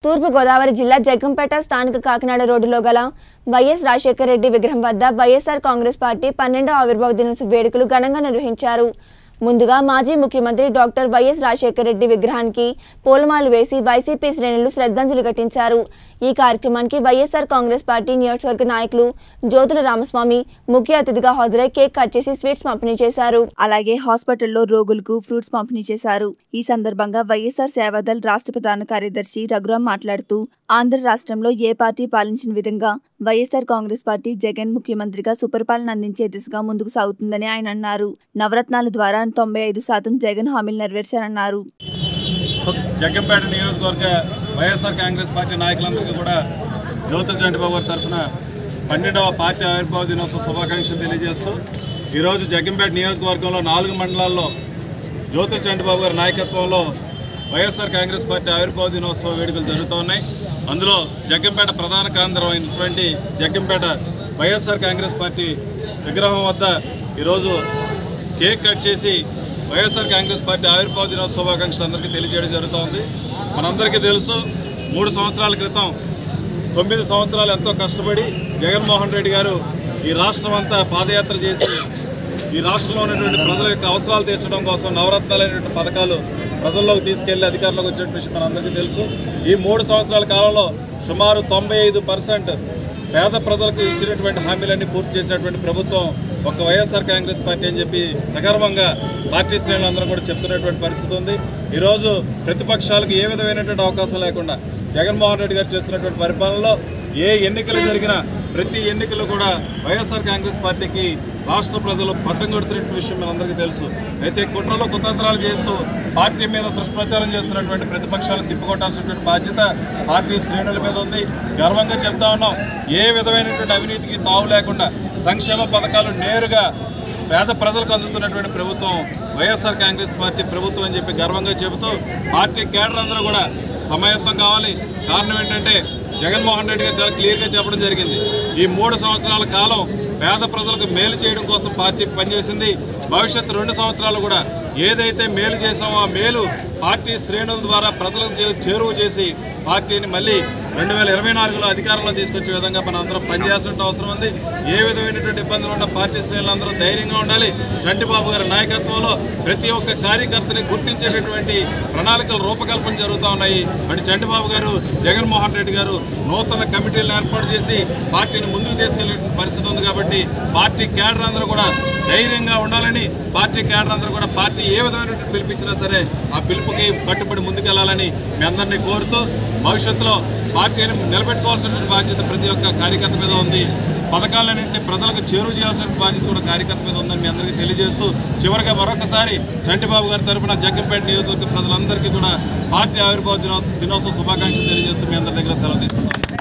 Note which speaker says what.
Speaker 1: తూర్పు గోదావరి జిల్లా జగ్గంపేట స్థానిక కాకినాడ రోడ్డులో గల వైఎస్ రాజశేఖర రెడ్డి విగ్రహం వద్ద వైఎస్ఆర్ కాంగ్రెస్ పార్టీ పన్నెండవ ఆవిర్భావ దినోత్సవ వేడుకలు ఘనంగా నిర్వహించారు ముందుగా మాజీ ముఖ్యమంత్రి డాక్టర్ వైఎస్ రాజశేఖర రెడ్డి విగ్రహానికి పూలమాలలు వేసి వైసీపీ శ్రేణులు శ్రద్ధాంజలి ఘటించారు ఈ కార్యక్రమానికి వైఎస్ఆర్ కాంగ్రెస్ పార్టీ నియోజకవర్గ నాయకులు జ్యోతుల రామస్వామి ముఖ్య అతిథిగా హాజరై కేక్ కట్ చేసి స్వీట్స్ పంపిణీ చేశారు అలాగే హాస్పిటల్లో రోగులకు ఫ్రూట్స్ పంపిణీ చేశారు ఈ సందర్భంగా వైఎస్ఆర్ సేవాదల్ రాష్ట్ర ప్రధాన కార్యదర్శి రఘురాం మాట్లాడుతూ ఆంధ్ర రాష్ట్రంలో ఏ పార్టీ పాలించిన విధంగా వైఎస్ఆర్ కాంగ్రెస్ పార్టీ జగన్ ముఖ్యమంత్రిగా సుపరిపాలన అందించే దిశగా ముందుకు సాగుతుందని ఆయన అన్నారు నవరత్నాల ద్వారా తొంభై ఐదు శాతం జగన్ హామీలు నెరవేర్చారన్నారు
Speaker 2: జగ్గంపేట నియోజకవర్గ వైఎస్ఆర్ కాంగ్రెస్ పార్టీ నాయకులందరికీ కూడా జ్యోతుల చంటిబాబు గారి తరఫున పన్నెండవ పార్టీ ఆవిర్భావ దినోత్సవ శుభాకాంక్షలు తెలియజేస్తూ ఈరోజు జగ్గంపేట నియోజకవర్గంలో నాలుగు మండలాల్లో జ్యోతుల చంటిబాబు గారి నాయకత్వంలో వైఎస్ఆర్ కాంగ్రెస్ పార్టీ ఆవిర్భావ దినోత్సవ వేడుకలు జరుగుతూ ఉన్నాయి అందులో జగ్గంపేట ప్రధాన కేంద్రం అయినటువంటి జగ్గంపేట వైఎస్ఆర్ కాంగ్రెస్ పార్టీ విగ్రహం వద్ద ఈరోజు కేక్ కట్ చేసి వైఎస్ఆర్ కాంగ్రెస్ పార్టీ ఆవిర్భావ దినోత్సవ శుభాకాంక్షలు అందరికీ తెలియజేయడం జరుగుతోంది మనందరికీ తెలుసు మూడు సంవత్సరాల క్రితం తొమ్మిది సంవత్సరాలు ఎంతో కష్టపడి జగన్మోహన్ రెడ్డి గారు ఈ రాష్ట్రం అంతా పాదయాత్ర చేసి ఈ రాష్ట్రంలో ఉన్నటువంటి ప్రజల యొక్క అవసరాలు తీర్చడం కోసం నవరత్నాలైనటువంటి పథకాలు ప్రజల్లోకి తీసుకెళ్లి అధికారంలోకి వచ్చినటువంటి విషయం మనందరికీ తెలుసు ఈ మూడు సంవత్సరాల కాలంలో సుమారు తొంభై ఐదు పర్సెంట్ పేద ప్రజలకు ఇచ్చినటువంటి హామీలన్నీ పూర్తి చేసినటువంటి ప్రభుత్వం ఒక వైఎస్ఆర్ కాంగ్రెస్ పార్టీ అని చెప్పి సగర్వంగా పార్టీ శ్రేణులందరూ కూడా చెప్తున్నటువంటి పరిస్థితి ఉంది ఈరోజు ప్రతిపక్షాలకు ఏ విధమైనటువంటి అవకాశం లేకుండా జగన్మోహన్ రెడ్డి గారు చేస్తున్నటువంటి పరిపాలనలో ఏ ఎన్నికలు జరిగినా ప్రతి ఎన్నికలు కూడా వైఎస్ఆర్ కాంగ్రెస్ పార్టీకి రాష్ట్ర ప్రజలు పట్టం కొడుతున్న విషయం మనందరికీ తెలుసు అయితే కుట్రలో కుతంత్రాలు చేస్తూ పార్టీ మీద దుష్ప్రచారం చేస్తున్నటువంటి ప్రతిపక్షాలను తిప్పుకొట్టాల్సినటువంటి బాధ్యత పార్టీ శ్రేణుల మీద ఉంది గర్వంగా చెప్తా ఉన్నాం ఏ విధమైనటువంటి అవినీతికి తావు లేకుండా సంక్షేమ పథకాలు నేరుగా పేద ప్రజలకు అందుతున్నటువంటి ప్రభుత్వం వైఎస్ఆర్ కాంగ్రెస్ పార్టీ ప్రభుత్వం అని చెప్పి గర్వంగా చెబుతూ పార్టీ కేడర్ అందరూ కూడా సమాయత్తం కావాలి కారణం ఏంటంటే జగన్మోహన్ రెడ్డి గారు చాలా క్లియర్గా చెప్పడం జరిగింది ఈ మూడు సంవత్సరాల కాలం పేద ప్రజలకు మేలు చేయడం కోసం పార్టీ పనిచేసింది భవిష్యత్తు రెండు సంవత్సరాలు కూడా ఏదైతే మేలు చేసామో ఆ మేలు పార్టీ శ్రేణుల ద్వారా ప్రజలకు చే- చేరువ చేసి పార్టీని మళ్ళీ రెండు వేల ఇరవై నాలుగులో అధికారంలో తీసుకొచ్చే విధంగా మనం అందరం పనిచేయాల్సిన అవసరం ఉంది ఏ విధమైనటువంటి ఇబ్బందులు ఉన్న పార్టీ శ్రేణులందరూ ధైర్యంగా ఉండాలి చంటిబాబు గారి నాయకత్వంలో ప్రతి ఒక్క కార్యకర్తని గుర్తించేటటువంటి ప్రణాళికలు రూపకల్పన జరుగుతూ ఉన్నాయి అటు చంటిబాబు గారు జగన్మోహన్ రెడ్డి గారు నూతన కమిటీలను ఏర్పాటు చేసి పార్టీని ముందుకు తీసుకెళ్లే పరిస్థితి ఉంది కాబట్టి పార్టీ కేడర్ అందరూ కూడా ధైర్యంగా ఉండాలని పార్టీ కేడర్ అందరూ కూడా పార్టీ ఏ విధమైనటువంటి పిలిపించినా సరే ఆ పిలుపుకి కట్టుబడి ముందుకెళ్లాలని మీ అందరినీ కోరుతూ భవిష్యత్తులో పార్టీని నిలబెట్టుకోవాల్సినటువంటి బాధ్యత ప్రతి ఒక్క కార్యకర్త మీద ఉంది పథకాలన్నింటినీ ప్రజలకు చేరువ చేయాల్సిన బాధ్యత కూడా కార్యకర్త మీద ఉందని మీ అందరికీ తెలియజేస్తూ చివరిగా మరొకసారి చంటిబాబు గారి తరఫున జగ్గంపేట నియోజకవర్గ ప్రజలందరికీ కూడా పార్టీ ఆవిర్భావ దినో దినోత్సవ శుభాకాంక్షలు తెలియజేస్తూ మీ అందరి దగ్గర సెలవు తీసుకుంటాం